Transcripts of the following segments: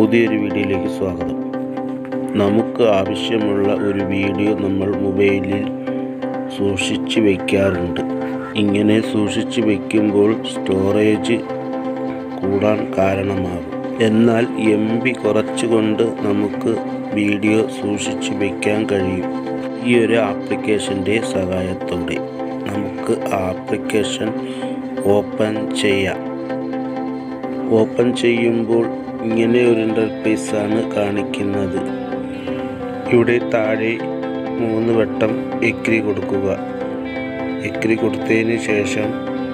പുതിയൊരു വീഡിയോയിലേക്ക് സ്വാഗതം നമുക്ക് ആവശ്യമുള്ള ഒരു വീഡിയോ നമ്മൾ മൊബൈലിൽ സൂക്ഷിച്ച് വയ്ക്കാറുണ്ട് ഇങ്ങനെ സൂക്ഷിച്ച് വയ്ക്കുമ്പോൾ സ്റ്റോറേജ് കൂടാൻ കാരണമാകും എന്നാൽ എം ബി കുറച്ചുകൊണ്ട് നമുക്ക് വീഡിയോ സൂക്ഷിച്ച് വയ്ക്കാൻ കഴിയും ഈ ഒരു ആപ്ലിക്കേഷൻ്റെ സഹായത്തോടെ നമുക്ക് ആപ്ലിക്കേഷൻ ഓപ്പൺ ചെയ്യാം ഓപ്പൺ ചെയ്യുമ്പോൾ ഇങ്ങനെ ഒരു ഇൻ്റർഫേസ് ആണ് കാണിക്കുന്നത് ഇവിടെ താഴെ മൂന്ന് വട്ടം എക്രി കൊടുക്കുക എക്രി കൊടുത്തതിന് ശേഷം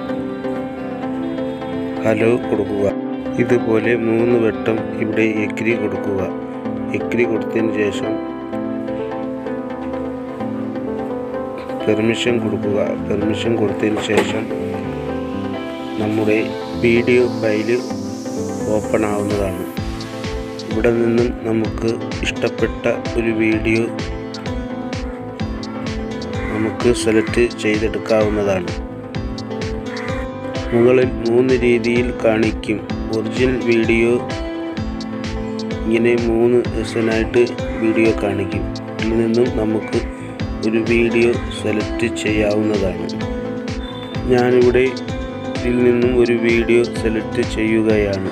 ഹലോ കൊടുക്കുക ഇതുപോലെ മൂന്ന് വട്ടം ഇവിടെ എക്രി കൊടുക്കുക എക്രി കൊടുത്തതിന് ശേഷം പെർമിഷൻ കൊടുക്കുക പെർമിഷൻ കൊടുത്തതിന് ശേഷം നമ്മുടെ വീഡിയോ ഫയല് ഓപ്പൺ ആവുന്നതാണ് ഇവിടെ നിന്നും നമുക്ക് ഇഷ്ടപ്പെട്ട ഒരു വീഡിയോ നമുക്ക് സെലക്ട് ചെയ്തെടുക്കാവുന്നതാണ് മുകളിൽ മൂന്ന് രീതിയിൽ കാണിക്കും ഒറിജിനൽ വീഡിയോ ഇങ്ങനെ മൂന്ന് ദിവസമായിട്ട് വീഡിയോ കാണിക്കും ഇതിൽ നിന്നും നമുക്ക് ഒരു വീഡിയോ സെലക്ട് ചെയ്യാവുന്നതാണ് ഞാനിവിടെ ഇതിൽ നിന്നും ഒരു വീഡിയോ സെലക്ട് ചെയ്യുകയാണ്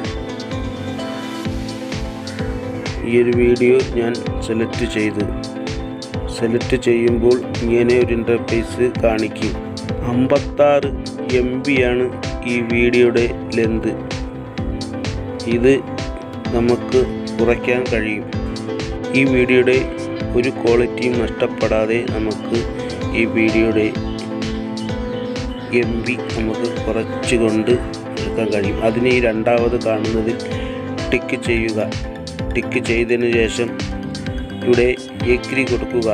ഈ ഒരു വീഡിയോ ഞാൻ സെലക്ട് ചെയ്തു സെലക്ട് ചെയ്യുമ്പോൾ ഇങ്ങനെ ഒരു ഇൻ്റർഫേസ് കാണിക്കും അമ്പത്താറ് എം ആണ് ഈ വീഡിയോയുടെ ലെന്ത് ഇത് നമുക്ക് കുറയ്ക്കാൻ കഴിയും ഈ വീഡിയോയുടെ ഒരു ക്വാളിറ്റിയും നഷ്ടപ്പെടാതെ നമുക്ക് ഈ വീഡിയോയുടെ എം ബി നമുക്ക് കുറച്ചുകൊണ്ട് എടുക്കാൻ കഴിയും അതിന് ഈ രണ്ടാമത് കാണുന്നതിൽ ടിക്ക് ചെയ്യുക ടിക്ക് ചെയ്തതിന് ശേഷം ഇവിടെ എക്രി കൊടുക്കുക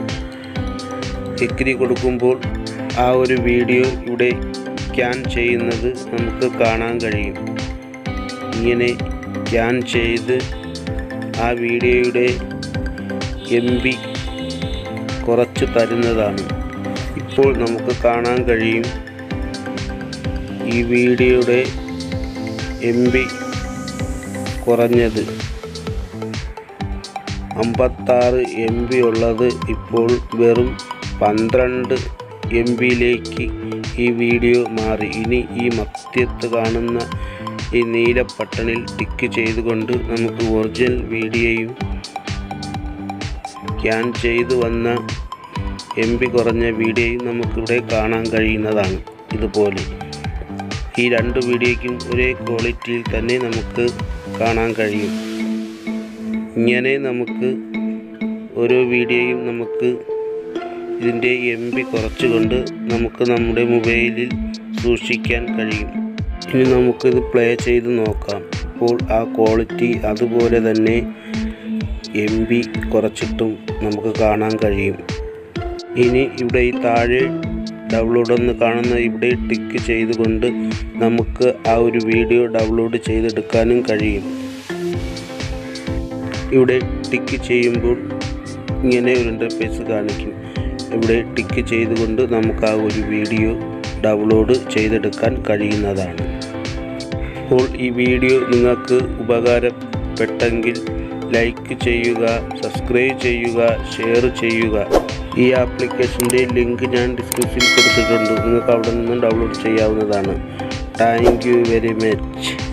എക്രി കൊടുക്കുമ്പോൾ ആ ഒരു വീഡിയോ ഇവിടെ ക്യാൻ ചെയ്യുന്നത് നമുക്ക് കാണാൻ കഴിയും ഇങ്ങനെ ക്യാൻ ചെയ്ത് ആ വീഡിയോയുടെ എം ബി കുറച്ച് തരുന്നതാണ് ഇപ്പോൾ നമുക്ക് കാണാൻ കഴിയും ഈ വീഡിയോയുടെ എം ബി കുറഞ്ഞത് അമ്പത്താറ് എം ബി ഉള്ളത് ഇപ്പോൾ വെറും പന്ത്രണ്ട് എം ബിയിലേക്ക് ഈ വീഡിയോ മാറി ഇനി ഈ മധ്യത്ത് കാണുന്ന ഈ നീല ബട്ടണിൽ ടിക്ക് ചെയ്തുകൊണ്ട് നമുക്ക് ഒറിജിനൽ വീഡിയോയും സ്കാൻ ചെയ്തു വന്ന എം ബി കുറഞ്ഞ വീഡിയോയും നമുക്കിവിടെ കാണാൻ കഴിയുന്നതാണ് ഇതുപോലെ ഈ രണ്ട് വീഡിയോയ്ക്കും ഒരേ ക്വാളിറ്റിയിൽ തന്നെ നമുക്ക് കാണാൻ കഴിയും ഇങ്ങനെ നമുക്ക് ഓരോ വീഡിയോയും നമുക്ക് ഇതിൻ്റെ എം ബി കുറച്ചുകൊണ്ട് നമുക്ക് നമ്മുടെ മൊബൈലിൽ സൂക്ഷിക്കാൻ കഴിയും ഇനി നമുക്കിത് പ്ലേ ചെയ്ത് നോക്കാം അപ്പോൾ ആ ക്വാളിറ്റി അതുപോലെ തന്നെ എം ബി കുറച്ചിട്ടും നമുക്ക് കാണാൻ കഴിയും ഇനി ഇവിടെ ഈ താഴെ ഡൗൺലോഡ് എന്ന് കാണുന്ന ഇവിടെ ടിക്ക് ചെയ്തുകൊണ്ട് നമുക്ക് ആ ഒരു വീഡിയോ ഡൗൺലോഡ് ചെയ്തെടുക്കാനും കഴിയും ഇവിടെ ടിക്ക് ചെയ്യുമ്പോൾ ഇങ്ങനെ ഒരു ഇൻ്റർഫേസ് കാണിക്കും ഇവിടെ ടിക്ക് ചെയ്തുകൊണ്ട് നമുക്ക് ആ ഒരു വീഡിയോ ഡൗൺലോഡ് ചെയ്തെടുക്കാൻ കഴിയുന്നതാണ് അപ്പോൾ ഈ വീഡിയോ നിങ്ങൾക്ക് ഉപകാരപ്പെട്ടെങ്കിൽ ലൈക്ക് ചെയ്യുക സബ്സ്ക്രൈബ് ചെയ്യുക ഷെയർ ചെയ്യുക ഈ ആപ്ലിക്കേഷൻ്റെ ലിങ്ക് ഞാൻ ഡിസ്ക്രിപ്ഷനിൽ കൊടുത്തിട്ടുണ്ട് നിങ്ങൾക്ക് അവിടെ നിന്നും ഡൗൺലോഡ് ചെയ്യാവുന്നതാണ് താങ്ക് യു വെരി മച്ച്